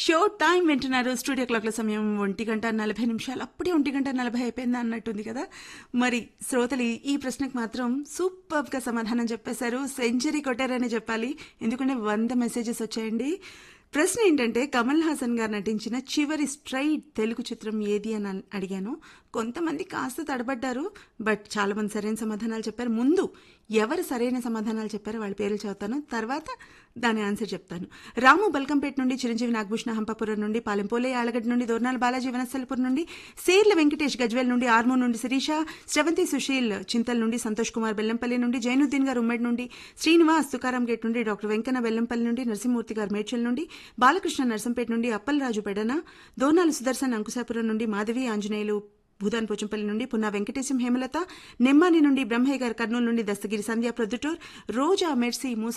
show time వింటున్నారు studio క్లాక్ల సమయం ఒంటి గంట నలభై నిమిషాలు అప్పుడే ఒంటి గంట నలభై అయిపోయింది అన్నట్టుంది కదా మరి శ్రోతలు ఈ ప్రశ్నకు మాత్రం సూపర్ గా సమాధానం చెప్పేశారు సెంచరీ కొట్టారని చెప్పాలి ఎందుకంటే వంద మెసేజెస్ వచ్చాయండి ప్రశ్న ఏంటంటే కమల్ హాసన్ గారు నటించిన చివరి స్ట్రైట్ తెలుగు చిత్రం ఏది అని అన్- అడిగాను కొంతమంది కాస్త తడబడ్డారు బట్ చాలా మంది సరైన సమాధానాలు చెప్పారు ముందు ఎవరు సరైన సమాధానాలు చెప్పారో వాళ్ళ పేర్లు చదువుతాను తర్వాత దాని ఆన్సర్ చెప్తాను రాము బల్కంపేట నుండి చిరంజీవి నాగభూషణ హంపాపురం నుండి పాలెంపోలే ఆలగడ్డ నుండి దోర్నాల బాలాజీ వనస్థలపురం నుండి సేర్ల వెంకటేష్ గజ్వేల్ నుండి ఆర్మూర్ నుండి శిరీష శ్రవంతి సుశీల్ చింతల్ నుండి సంతోష్ కుమార్ బెల్లంపల్లి నుండి జైనుద్దీన్ గారు ఉమ్మడి నుండి శ్రీనివాస్ తుకారం గేట్ నుండి డాక్టర్ వెంకన్న బెల్లంపల్లి నుండి నరసింహమూర్తి గారు మేడ్చల్ నుండి బాలకృష్ణ నర్సంపేట నుండి అప్పలరాజు పెడన దోనాలు సుదర్శన్ అంకుశాపురం నుండి మాధవి ఆంజనేయులు భూదాన్ పోచంపల్లి నుండి పున్నా వెంకటేశం హేమలత నెమ్మాని నుండి బ్రహ్మయ్య గారు కర్నూలు నుండి దస్తగిరి సంధ్య ప్రొద్దుటూర్ రోజా మెర్సీ మూస